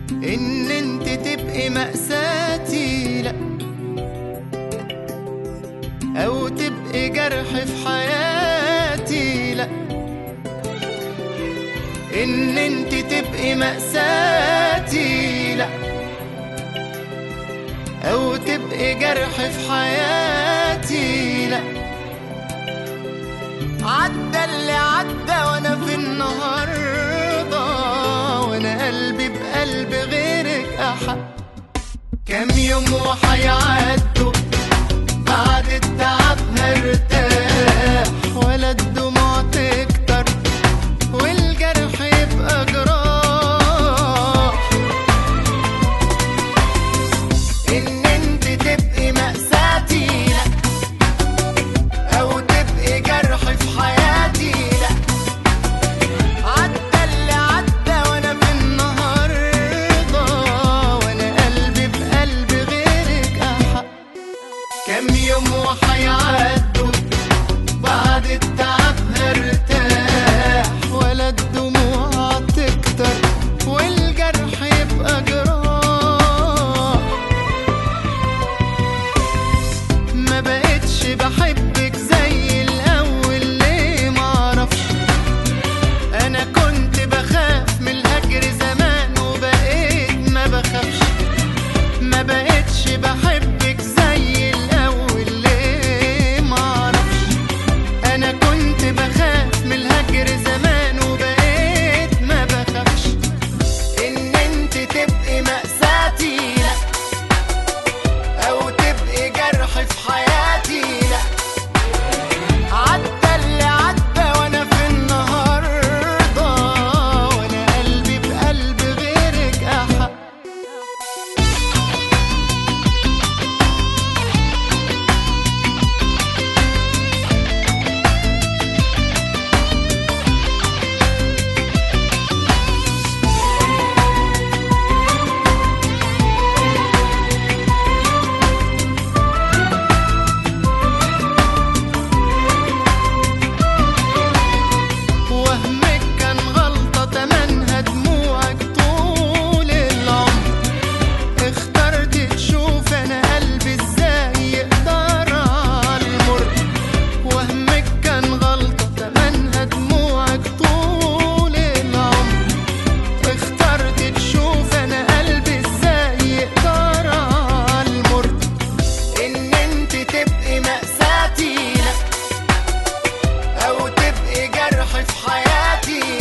ان انت تبقي مأساتي لا او تبقي جرح في حياتي لا ان انت تبقي مأساتي لا او تبقي جرح في حياتي لا عدى اللي عدى وانا في النهارده وانا قلبي بقلب غيرك احق كام يوم وحيعدوا بعد التعب هرتاح ولا الدموع تكتر والجرح يبقى جراح ان انت تبقي مأساتي لا او تبقي جرح في حياتي لا عدى اللي عدى وانا في النهارده وانا قلبي بقلب غيرك احق كام يوم وحيعدوا بعد التعب هرتاح ولا الدموع تكتر والجرح يبقى جراح ما بقتش بحبك زي الاول ليه معرفش انا كنت بخاف من الهجر زمان وبقيت ما بخافش ما بقتش بحبك زي الاول ليه معرفش انا كنت بخاف من الهجر زمان وبقيت ما بخافش ان انت تبقي مأساتي لا او تبقي جرح في حياتي لا عدى اللي عدى وانا في النهارده وانا قلبي بقلب غيرك احق وهمك كان غلطة تمنها دموعك طول العمر اخترت تشوف انا قلبي ازاي يقدر على المر وهمك كان غلطة تمنها دموعك طول العمر اخترت تشوف انا قلبي ازاي يقدر على المر ان انت تبقي مأساتي لا او تبقي جرح في حياتي